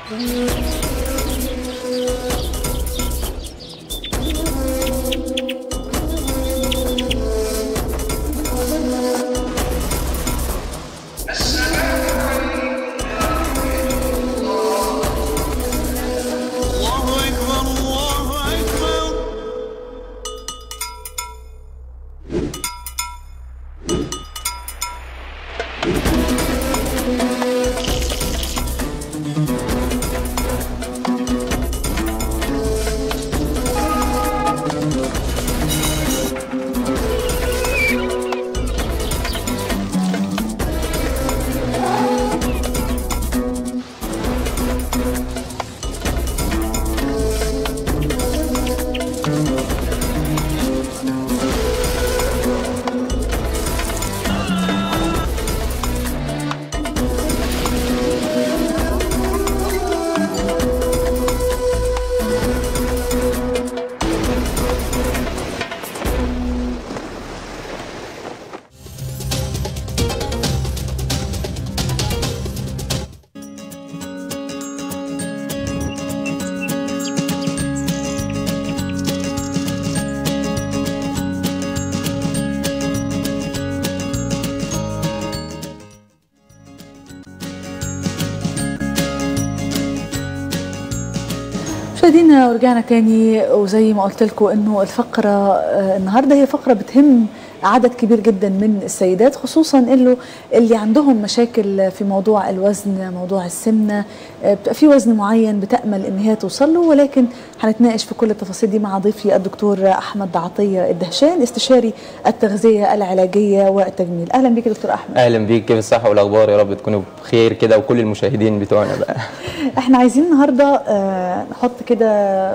الله أكبر الله أكبر مشاهدينا ورجعنا تاني وزي ما قلت لكم انه الفقره آه، النهارده هي فقره بتهم عدد كبير جدا من السيدات خصوصا انه اللي عندهم مشاكل في موضوع الوزن موضوع السمنه آه، بتبقى في وزن معين بتامل ان هي توصل له ولكن هنتناقش في كل التفاصيل دي مع ضيفي الدكتور احمد عطيه الدهشان استشاري التغذيه العلاجيه والتجميل اهلا بك دكتور احمد اهلا بيك كيف الصحه والاخبار يا رب تكونوا بخير كده وكل المشاهدين بتوعنا بقى احنا عايزين النهارده آه، نحط كده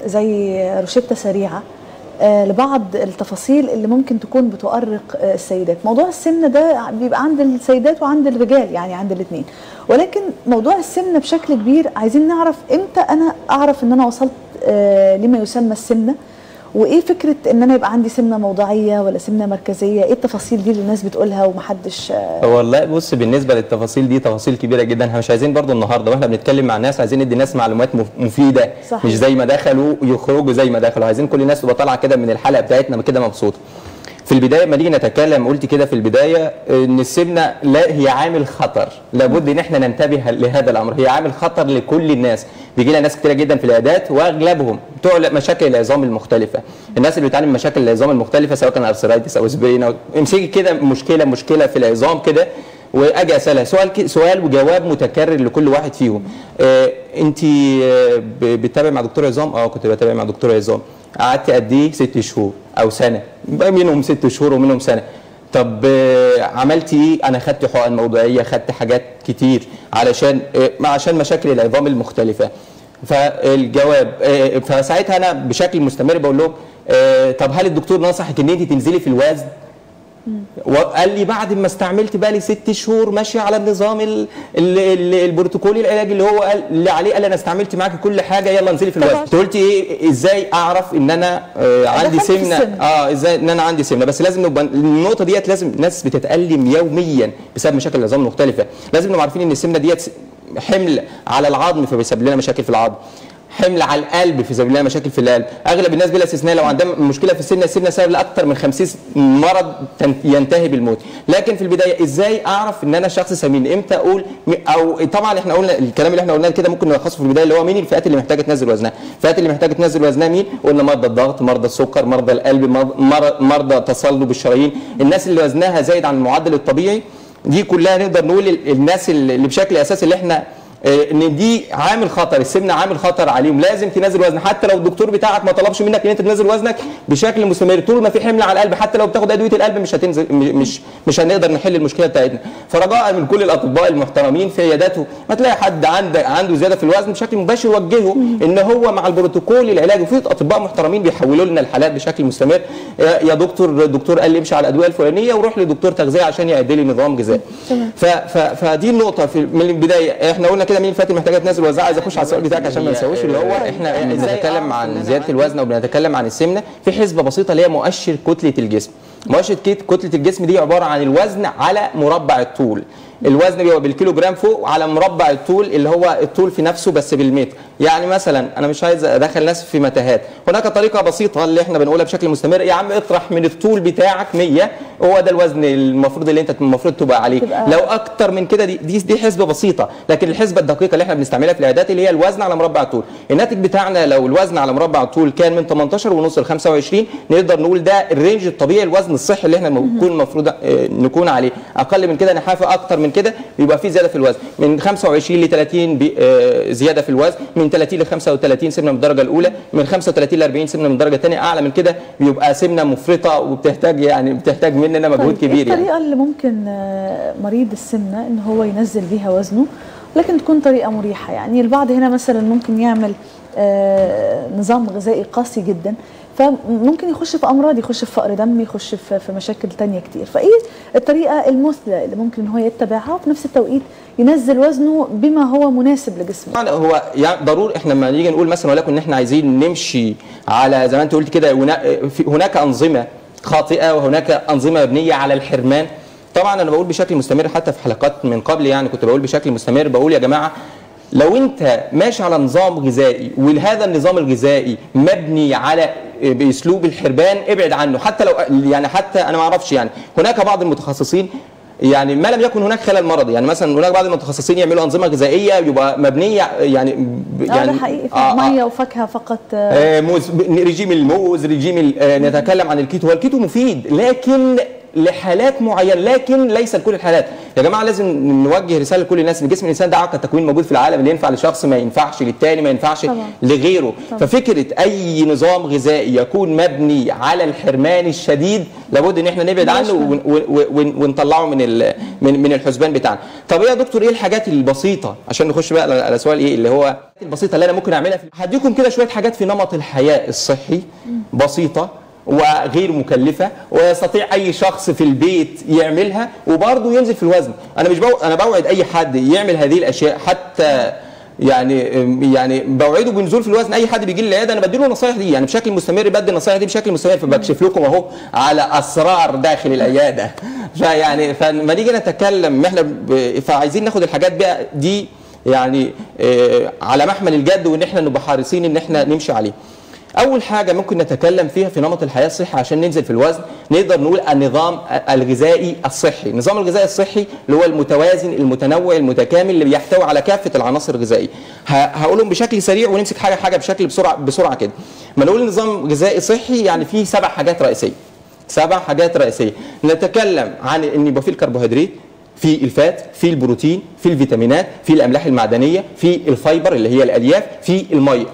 زي روشته سريعه آه، لبعض التفاصيل اللي ممكن تكون بتؤرق آه، السيدات موضوع السمنه ده بيبقى عند السيدات وعند الرجال يعني عند الاثنين ولكن موضوع السمنه بشكل كبير عايزين نعرف امتى انا اعرف ان انا وصلت آه، لما يسمى السمنه وايه فكره ان انا يبقى عندي سمنه موضعيه ولا سمنه مركزيه ايه التفاصيل دي اللي الناس بتقولها ومحدش آه، والله بص بالنسبه للتفاصيل دي تفاصيل كبيره جدا احنا مش عايزين برضو النهارده واحنا بنتكلم مع الناس عايزين ندي الناس معلومات مف- مفيده صحيح. مش زي ما دخلوا يخرجوا زي ما دخلوا عايزين كل الناس تبقى طالعه كده من الحلقه بتاعتنا كده مبسوطه في البدايه لما نيجي نتكلم قلت كده في البدايه ان السمنه لا هي عامل خطر لابد ان احنا ننتبه لهذا الامر هي عامل خطر لكل الناس بيجي لنا ناس كتيره جدا في العيادات واغلبهم بتوع مشاكل العظام المختلفه الناس اللي بتعاني من مشاكل العظام المختلفه سواء كان ارثرايتس او سبرين او امسكي كده مشكله مشكله في العظام كده واجي اسالها سؤال ك- سؤال وجواب متكرر لكل واحد فيهم آه انت آه ب- بتتابع مع دكتور عظام اه كنت بتابع مع دكتور عظام قعدت قد ايه ست شهور او سنه بقى منهم ست شهور ومنهم سنه طب آه، عملت ايه انا خدت حقن موضعيه خدت حاجات كتير علشان آه، عشان مشاكل العظام المختلفه فالجواب آه، فساعتها انا بشكل مستمر بقول لهم آه، طب هل الدكتور نصحك ان انت تنزلي في الوزن وقال لي بعد ما استعملت بقى لي ست شهور ماشيه على النظام ال ال ال البروتوكولي العلاجي اللي هو قال اللي عليه قال انا استعملت معاكي كل حاجه يلا انزلي في طبعا. الوزن قلت ايه ازاي اعرف ان انا آه عندي دخلت في سمنه السمنة. اه ازاي ان انا عندي سمنه بس لازم نبقى النقطه ديت لازم ناس بتتالم يوميا بسبب مشاكل العظام المختلفه لازم نبقى عارفين ان السمنه ديت حمل على العظم فبيسبب لنا مشاكل في العظم حمل على القلب في سبيل الله مشاكل في القلب اغلب الناس بلا استثناء لو عندهم مشكله في السمنه السمنه سبب لاكثر من 50 مرض تن- ينتهي بالموت لكن في البدايه ازاي اعرف ان انا شخص سمين امتى اقول م- او طبعا احنا قلنا الكلام اللي احنا قلناه كده ممكن نلخصه في البدايه اللي هو مين الفئات اللي محتاجه تنزل وزنها الفئات اللي محتاجه تنزل وزنها مين قلنا مرضى الضغط مرضى السكر مرضى القلب مرض- مر- مرضى تصلب الشرايين الناس اللي وزنها زايد عن المعدل الطبيعي دي كلها نقدر نقول ال- الناس اللي بشكل اساسي اللي احنا آه، ان دي عامل خطر السمنه عامل خطر عليهم لازم تنزل وزن حتى لو الدكتور بتاعك ما طلبش منك ان انت تنزل وزنك بشكل مستمر طول ما في حمل على القلب حتى لو بتاخد ادويه القلب مش هتنزل م- مش مش هنقدر نحل المشكله بتاعتنا فرجاء من كل الاطباء المحترمين في عياداته ما تلاقي حد عنده عنده زياده في الوزن بشكل مباشر وجهه ان هو مع البروتوكول العلاجي وفي اطباء محترمين بيحولوا لنا الحالات بشكل مستمر يا يا دكتور الدكتور قال لي امشي على الادويه الفلانيه وروح لدكتور تغذيه عشان يعدل لي نظام غذائي تمام. ف ف فدي النقطه في من البدايه احنا قلنا كده مين فاتن محتاجه تنزل وزنها عايز اخش على السؤال بتاعك عشان ما نسويش اللي هو احنا بنتكلم عن زياده الوزن او بنتكلم عن السمنه في حسبه بسيطه اللي هي مؤشر كتله الجسم مؤشر كت- كتله الجسم دي عباره عن الوزن على مربع الطول الوزن بيبقى بالكيلو جرام فوق على مربع الطول اللي هو الطول في نفسه بس بالمتر يعني مثلا انا مش عايز ادخل ناس في متاهات هناك طريقه بسيطه اللي احنا بنقولها بشكل مستمر يا عم اطرح من الطول بتاعك 100 هو ده الوزن المفروض اللي انت المفروض تبقى عليه تبقى- لو اكتر من كده دي دي, دي حسبه بسيطه لكن الحسبه الدقيقه اللي احنا بنستعملها في العيادات اللي هي الوزن على مربع الطول الناتج بتاعنا لو الوزن على مربع الطول كان من 18 ونص ل 25 نقدر نقول ده الرينج الطبيعي الوزن الصحي اللي احنا نكون المفروض آه، نكون عليه اقل من كده نحافه اكتر من كده بيبقى في زياده في الوزن من 25 ل 30 بي- آه، زياده في الوزن من 30 ل 35 سمنه من الدرجه الاولى من 35 ل 40 سمنه من الدرجه الثانيه اعلى من كده بيبقى سمنه مفرطه وبتحتاج يعني بتحتاج مننا مجهود طيب، كبير إيه يعني الطريقه اللي ممكن آه، مريض السمنه ان هو ينزل بيها وزنه لكن تكون طريقه مريحه يعني البعض هنا مثلا ممكن يعمل آه، نظام غذائي قاسي جدا فممكن يخش في امراض يخش في فقر دم يخش في في مشاكل تانية كتير فايه الطريقه المثلى اللي ممكن ان هو يتبعها وفي نفس التوقيت ينزل وزنه بما هو مناسب لجسمه طبعا هو يعني ضروري احنا لما نيجي نقول مثلا ولكن ان احنا عايزين نمشي على زي ما انت قلت كده هنا- في- هناك انظمه خاطئه وهناك انظمه مبنيه على الحرمان طبعا انا بقول بشكل مستمر حتى في حلقات من قبل يعني كنت بقول بشكل مستمر بقول يا جماعه لو انت ماشي على نظام غذائي وهذا النظام الغذائي مبني على باسلوب الحرمان ابعد عنه حتى لو يعني حتى انا ما اعرفش يعني هناك بعض المتخصصين يعني ما لم يكن هناك خلل مرضي يعني مثلا هناك بعض المتخصصين يعملوا انظمه غذائيه يبقى مبنيه يعني ب- اه يعني ده حقيقي آه، آه. ميه وفاكهه فقط آه، آه، موز ب- رجيم الموز رجيم ال- آه، نتكلم عن الكيتو هو الكيتو مفيد لكن لحالات معينه لكن ليس لكل الحالات يا جماعه لازم نوجه رساله لكل الناس ان جسم الانسان ده عقد تكوين موجود في العالم اللي ينفع لشخص ما ينفعش للتاني ما ينفعش طبعا. لغيره طبعا. ففكره اي نظام غذائي يكون مبني على الحرمان الشديد لابد ان احنا نبعد بلاش عنه ون- ون- ون- ونطلعه من ال- من من الحسبان بتاعنا طب ايه يا دكتور ايه الحاجات البسيطه عشان نخش بقى على- على سؤال ايه اللي هو البسيطه اللي انا ممكن اعملها في هديكم كده شويه حاجات في نمط الحياه الصحي بسيطه وغير مكلفه ويستطيع اي شخص في البيت يعملها وبرضه ينزل في الوزن انا مش بو... انا بوعد اي حد يعمل هذه الاشياء حتى يعني يعني بوعده بنزول في الوزن اي حد بيجي لي العياده انا بديله النصايح دي يعني بشكل مستمر بدي النصايح دي بشكل مستمر فبكشف لكم اهو على اسرار داخل العياده فيعني فلما نيجي نتكلم احنا ب... فعايزين ناخد الحاجات بقى دي يعني آه، على محمل الجد وان احنا نبقى حريصين ان احنا نمشي عليه اول حاجه ممكن نتكلم فيها في نمط الحياه الصحي عشان ننزل في الوزن نقدر نقول النظام الغذائي الصحي النظام الغذائي الصحي اللي هو المتوازن المتنوع المتكامل اللي بيحتوي على كافه العناصر الغذائيه ه- هقولهم بشكل سريع ونمسك حاجه حاجه بشكل بسرعه بسرعه كده ما نقول نظام غذائي صحي يعني فيه سبع حاجات رئيسيه سبع حاجات رئيسيه نتكلم عن ان يبقى فيه الكربوهيدرات في الفات في البروتين في الفيتامينات في الاملاح المعدنيه في الفايبر اللي هي الالياف في الميه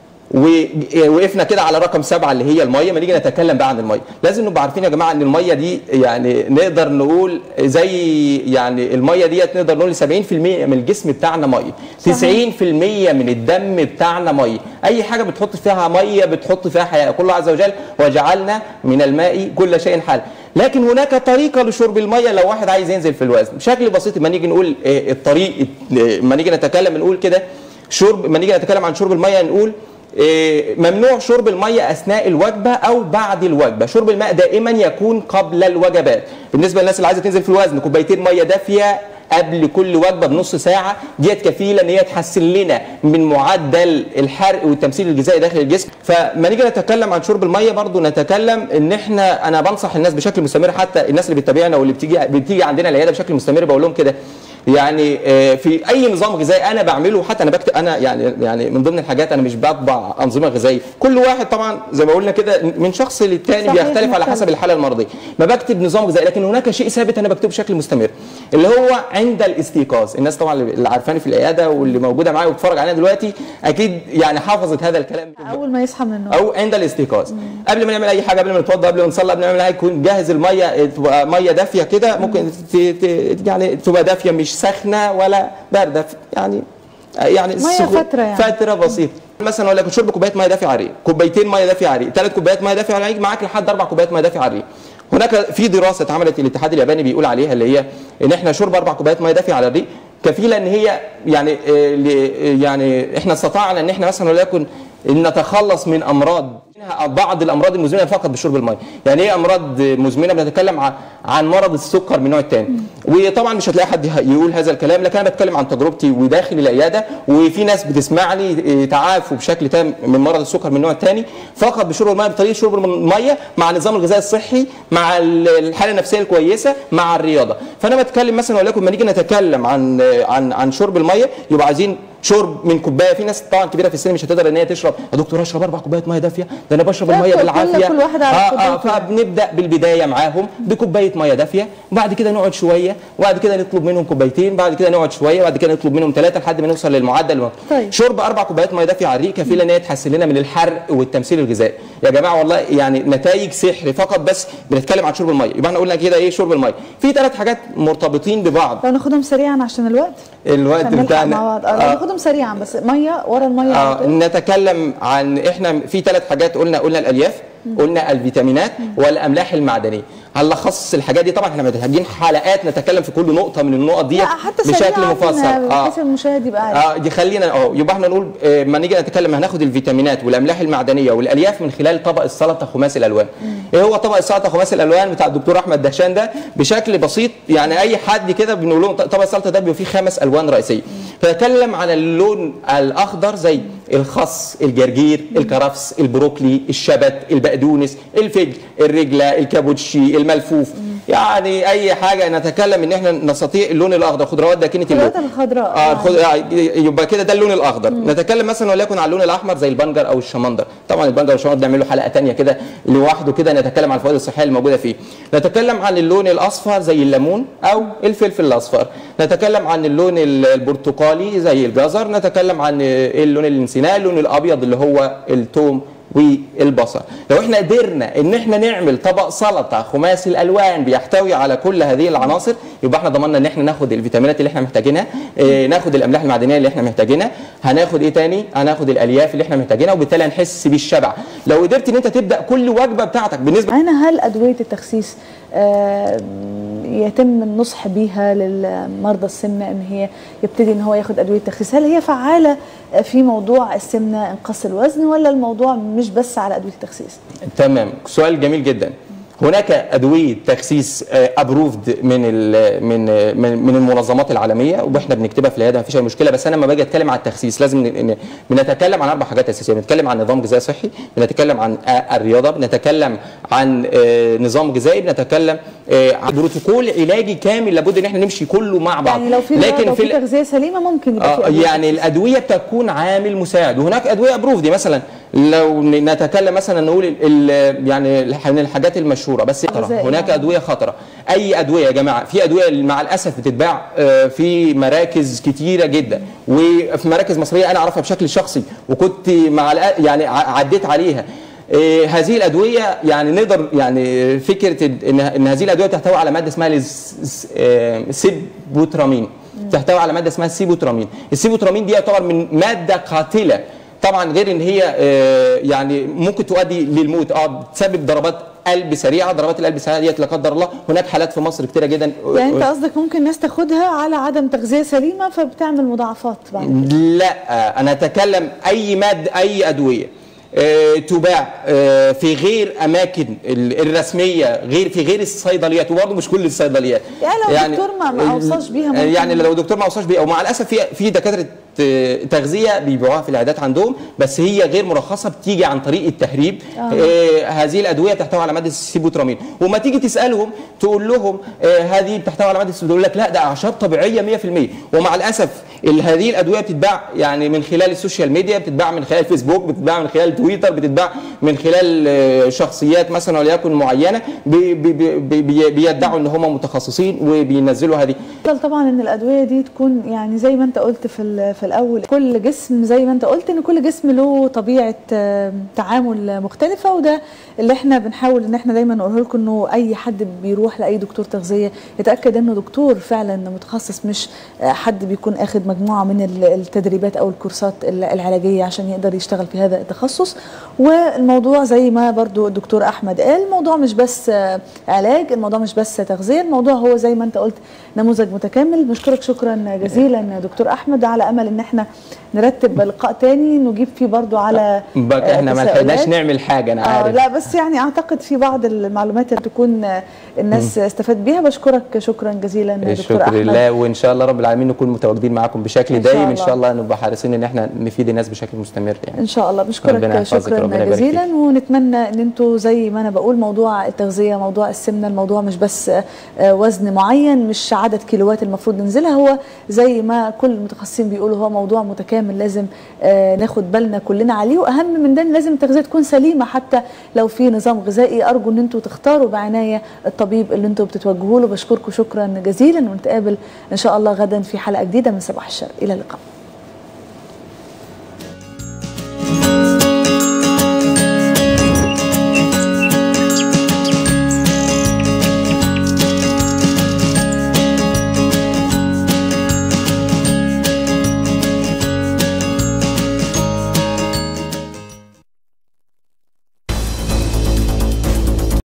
ووقفنا كده على رقم سبعة اللي هي الميه ما نيجي نتكلم بقى عن الميه لازم نبقى عارفين يا جماعه ان الميه دي يعني نقدر نقول زي يعني الميه ديت نقدر نقول 70% من الجسم بتاعنا ميه 90% من الدم بتاعنا ميه اي حاجه بتحط فيها ميه بتحط فيها حياه يقول الله عز وجل وجعلنا من الماء كل شيء حل لكن هناك طريقه لشرب الميه لو واحد عايز ينزل في الوزن بشكل بسيط ما نيجي نقول آه، الطريق آه، ما نيجي نتكلم نقول كده شرب ما نيجي نتكلم عن شرب الميه نقول إيه، ممنوع شرب الميه اثناء الوجبه او بعد الوجبه شرب الماء دائما يكون قبل الوجبات بالنسبه للناس اللي عايزه تنزل في الوزن كوبايتين ميه دافيه قبل كل وجبه بنص ساعه ديت كفيله ان هي تحسن لنا من معدل الحرق والتمثيل الغذائي داخل الجسم فما نيجي نتكلم عن شرب الميه برضو نتكلم ان احنا انا بنصح الناس بشكل مستمر حتى الناس اللي بتتابعنا واللي بتيجي بتيجي عندنا العياده بشكل مستمر بقول لهم كده يعني آه، في اي نظام غذائي انا بعمله حتى انا بكتب انا يعني يعني من ضمن الحاجات انا مش بطبع انظمه غذائيه كل واحد طبعا زي ما قلنا كده من شخص للتاني صحيح، بيختلف على مختلف. حسب الحاله المرضيه ما بكتب نظام غذائي لكن هناك شيء ثابت انا بكتبه بشكل مستمر اللي هو عند الاستيقاظ الناس طبعا اللي عارفاني في العياده واللي موجوده معايا وبتتفرج علينا دلوقتي اكيد يعني حافظت هذا الكلام اول ما يصحى من النوم او عند الاستيقاظ قبل ما نعمل اي حاجه قبل ما نتوضا قبل ما نصلي قبل ما نعمل حاجه يكون جاهز الميه تبقى ميه دافيه كده ممكن ت- ت- يعني تبقى دافيه مش سخنه ولا بارده يعني يعني مية السخون- فترة يعني. فتره بسيطه مثلا اقول لك شرب كوبايه ميه دافيه على الريق كوبايتين ميه دافيه على الريق ثلاث كوبايات ميه دافيه على الريق معاك لحد اربع كوبايات ميه دافيه على الريق هناك في دراسه اتعملت الاتحاد الياباني بيقول عليها اللي هي ان احنا شرب اربع كوبايات ميه دافيه على الريق كفيله ان هي يعني آه، ل- يعني احنا استطعنا ان احنا مثلا وليكن ان نتخلص من امراض بعض الامراض المزمنه فقط بشرب الميه يعني ايه امراض مزمنه بنتكلم عن عن مرض السكر من النوع الثاني وطبعا مش هتلاقي حد يقول هذا الكلام لكن انا بتكلم عن تجربتي وداخل العياده وفي ناس بتسمعني إيه، تعافوا بشكل تام من مرض السكر من النوع الثاني فقط بشرب الميه بطريقه شرب الميه مع النظام الغذائي الصحي مع ال- الحاله النفسيه الكويسه مع الرياضه فانا بتكلم مثلا ولكن لما نيجي نتكلم عن عن عن شرب الميه يبقى عايزين شرب من كوبايه في ناس طبعا كبيره في السن مش هتقدر ان هي تشرب يا دكتور اشرب اربع كوبايات ميه دافيه ده انا بشرب لا، الميه كل- بالعافيه كل واحد على آه آه قدرته. فبنبدا بالبدايه معاهم بكوبايه ميه دافيه وبعد كده نقعد شويه وبعد كده نطلب منهم كوبايتين بعد كده نقعد شويه وبعد كده نطلب منهم ثلاثه لحد ما نوصل للمعدل المطلوب. طيب. شرب اربع كوبايات ميه دافيه على الريق كفيل ان هي تحسن لنا من الحرق والتمثيل الغذائي يا جماعه والله يعني نتائج سحر فقط بس بنتكلم عن شرب الميه يبقى احنا قلنا كده ايه شرب الميه في ثلاث حاجات مرتبطين ببعض لو ناخدهم سريعا عشان الوقت الوقت عشان نلحق بتاعنا مع بعض آه. لو ناخدهم سريعا بس ميه ورا الميه على آه طول. نتكلم عن احنا في ثلاث حاجات قلنا قلنا الالياف قلنا الفيتامينات والاملاح المعدنيه هنلخص الحاجات دي طبعا احنا محتاجين حلقات نتكلم في كل نقطه من النقط دي لا حتى بشكل سريعا مفصل بحيث المشاهد يبقى عارف اه دي خلينا اه يبقى احنا نقول آه، ما نيجي نتكلم هناخد الفيتامينات والاملاح المعدنيه والالياف من خلال طبق السلطه خماسي الالوان ايه هو طبق السلطه خماسي الالوان بتاع الدكتور احمد دهشان ده بشكل بسيط يعني اي حد كده بنقول لهم طبق السلطه ده بيبقى فيه خمس الوان رئيسيه فنتكلم عن اللون الاخضر زي الخس الجرجير الكرفس البروكلي الشبت البقدونس الفجل الرجله الكابوتشي الملفوف يعني اي حاجه نتكلم ان احنا نستطيع اللون الاخضر خضروات داكنه اللون الخضروات الخضراء اه آه. الخض... آه، يبقى كده ده اللون الاخضر نتكلم مثلا وليكن على اللون الاحمر زي البنجر او الشمندر طبعا البنجر والشمندر نعمل له حلقه ثانيه كده لوحده كده نتكلم عن الفوائد الصحيه الموجوده فيه نتكلم عن اللون الاصفر زي الليمون او الفلفل الاصفر نتكلم عن اللون ال- البرتقالي زي الجزر نتكلم عن آه، اللون اللي نسيناه اللون الابيض اللي هو الثوم والبصل لو احنا قدرنا ان احنا نعمل طبق سلطه خماسي الالوان بيحتوي على كل هذه العناصر يبقى احنا ضمننا ان احنا ناخد الفيتامينات اللي احنا محتاجينها اه ناخد الاملاح المعدنيه اللي احنا محتاجينها هناخد ايه تاني هناخد الالياف اللي احنا محتاجينها وبالتالي هنحس بالشبع لو قدرت ان انت تبدا كل وجبه بتاعتك بالنسبه معانا هل ادويه التخسيس آه، يتم النصح بيها للمرضى السمنه ان هي يبتدي ان هو ياخد ادويه تخسيس هل هي فعاله في موضوع السمنه انقاص الوزن ولا الموضوع مش بس على ادويه التخسيس تمام سؤال جميل جدا هناك ادويه تخسيس ابروفد من ال من آه، من من المنظمات العالميه واحنا بنكتبها في العياده مفيش اي مشكله بس انا لما باجي اتكلم عن التخسيس لازم ن- ن- بنتكلم عن اربع حاجات اساسيه بنتكلم عن نظام غذائي صحي بنتكلم عن آه، الرياضه بنتكلم عن آه، نظام غذائي بنتكلم آه، عن بروتوكول علاجي كامل لابد ان احنا نمشي كله مع بعض يعني لو في لكن لو في ال- تغذيه سليمه ممكن يبقى في آه أدوية يعني الادويه بتكون عامل مساعد وهناك ادويه ابروف دي مثلا لو ن- نتكلم مثلا نقول ال- ال- يعني الح- من الحاجات المشهوره بس خطرة. غذائي هناك يعني. ادويه خطره اي ادويه يا جماعه في ادويه مع الاسف بتتباع آه، في مراكز كتيره جدا وفي مراكز مصريه انا اعرفها بشكل شخصي وكنت مع الأ- يعني ع- عديت عليها آه، هذه الادويه يعني نقدر يعني فكره ان ان هذه الادويه تحتوي على ماده اسمها الس- س- آه، سيبوترامين تحتوي على ماده اسمها السيبوترامين السيبوترامين دي يعتبر من ماده قاتله طبعا غير ان هي آه، يعني ممكن تؤدي للموت اه تسبب ضربات قلب سريعه ضربات القلب السريعه ديت لا قدر الله هناك حالات في مصر كتيره جدا يعني انت قصدك ممكن الناس تاخدها على عدم تغذيه سليمه فبتعمل مضاعفات بعد كده لا انا اتكلم اي ماده اي ادويه آه، تباع آه، في غير اماكن ال- الرسميه غير في غير الصيدليات وبرضه مش كل الصيدليات يعني لو الدكتور ما- ما أوصاش بيها ممكن- يعني لو الدكتور ما اوصاش بيها ومع الاسف في في دكاتره آه، تغذيه بيبيعوها في العيادات عندهم بس هي غير مرخصه بتيجي عن طريق التهريب آه. آه هذه الادويه تحتوي على ماده السيبوترامين وما تيجي تسالهم تقول لهم آه هذه بتحتوي على ماده السيبوترامين يقول لك لا ده اعشاب طبيعيه 100% ومع الاسف ال- هذه الادويه بتتباع يعني من خلال السوشيال ميديا بتتباع من خلال فيسبوك بتتباع من خلال تويتر بتتباع من خلال آه، شخصيات مثلا وليكن معينه بي بي بي بي بيدعوا ان هم متخصصين وبينزلوا هذه يفضل طبعا ان الادويه دي تكون يعني زي ما انت قلت في ال- في الاول كل جسم زي ما انت قلت ان كل جسم له طبيعه آه، تعامل مختلفه وده اللي احنا بنحاول ان احنا دايما نقوله لكم انه اي حد بيروح لاي دكتور تغذيه يتاكد انه دكتور فعلا متخصص مش آه، حد بيكون اخد مجموعه من ال- التدريبات او الكورسات ال- العلاجيه عشان يقدر يشتغل في هذا التخصص والموضوع زي ما برضو الدكتور احمد قال الموضوع مش بس آه، علاج الموضوع مش بس تغذيه الموضوع هو زي ما انت قلت نموذج متكامل بشكرك شكرا جزيلا دكتور احمد على امل ان ان احنا نرتب لقاء تاني نجيب فيه برضو على بقى آه، احنا ما تساؤلات. لحقناش نعمل حاجه انا آه عارف لا بس يعني اعتقد في بعض المعلومات اللي تكون آه، الناس استفادت بيها بشكرك شكرا جزيلا دكتور الشكر احمد لله وان شاء الله رب العالمين نكون متواجدين معاكم بشكل إن شاء دايم ان الله. شاء الله نبقى حريصين ان احنا نفيد الناس بشكل مستمر يعني ان شاء الله ربنا بشكرك يحفظك، شكرا ربنا يبارك جزيلا فيك. ونتمنى ان انتوا زي ما انا بقول موضوع التغذيه موضوع السمنه الموضوع مش بس آه، وزن معين مش عدد كيلوات المفروض ننزلها هو زي ما كل المتخصصين بيقولوا هو موضوع متكامل لازم آه، ناخد بالنا كلنا عليه واهم من ده إن لازم التغذيه تكون سليمه حتى لو في نظام غذائي ارجو ان انتوا تختاروا بعنايه الطبيب اللي انتوا بتتوجهوا له بشكركم شكرا جزيلا ونتقابل ان شاء الله غدا في حلقه جديده من صباح الشرق الى اللقاء